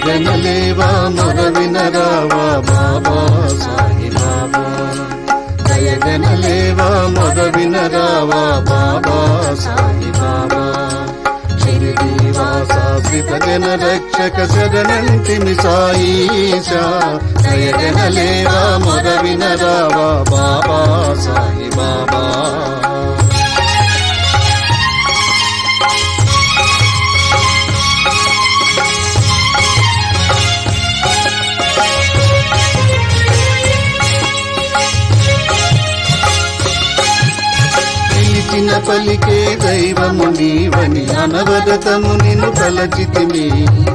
దయగనలేవా మొరవినరావా బాబా సాయి బాబా దయగనలేవా మొరవినరావా బాబా సాయి బాబా షిరిడీవాస శ్రిత జన రక్షక శరణంటిమి సాయిషా దయగనలేవా మొరవినరావా బాబా సాయి బాబా పిలిచిన పలికే దైవము నీవని అనవరతము నిన్ను తలచితిమి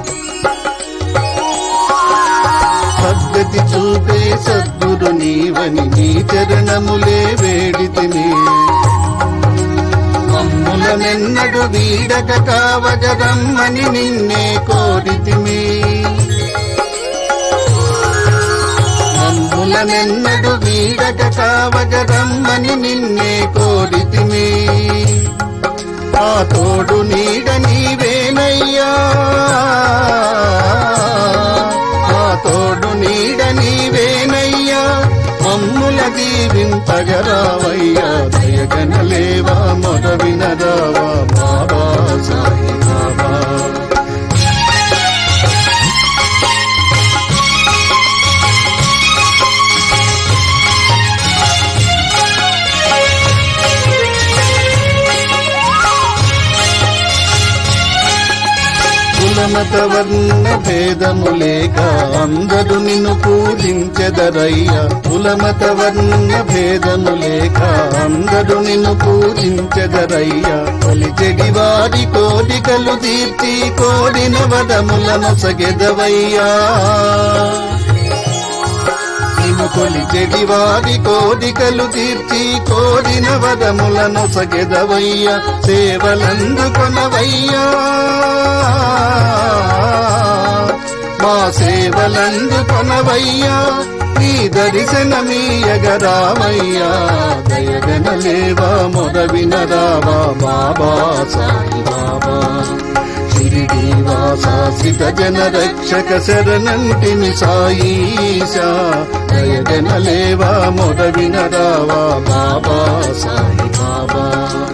పద్ధతి చూపే సద్గురు నీవని నీ చరణములే వేడితిని మమ్ములనెన్నడు వీడక కావగరమ్మని నిన్నే కోరితిమి మమ్ములనెన్నడు వీడక కావగరమ్మని నిన్నే కోరితిమి ఆ తోడు నీడ నీవేనయ్యా ఆ తోడు నీడ నీవేనయ్యా మమ్ముల దీవింపగరావయ్యా దయగనలేవా మొదవినరావా బాబా సాయి బాబా కులమత వర్ణ భేదము లేక అందరు నిన్ను పూజించెదరయ్యా కులమత వర్ణ భేదము లేక అందరు నిన్ను పూజించెదరయ్యా కొలిచెడి వారి కోరికలు తీర్చి కోరిన వదములను సగెదవయ్యా నిన్ను కొలిచెడి వారి కోరికలు తీర్చి కోరిన వదములను సగెదవయ్యా సేవలందుకొనవయ్యా మా సేవలందుకొనవయ్యా నీ దర్శనమీయగరామయ్యా దయగనలేవా మొదవినరావా బాబా సాయి బాబా షిరిడీవాస సిత జన రక్షక శరణంటిని సాయీశా దయగనలేవా మొదవినరావా బాబా సాయి బాబా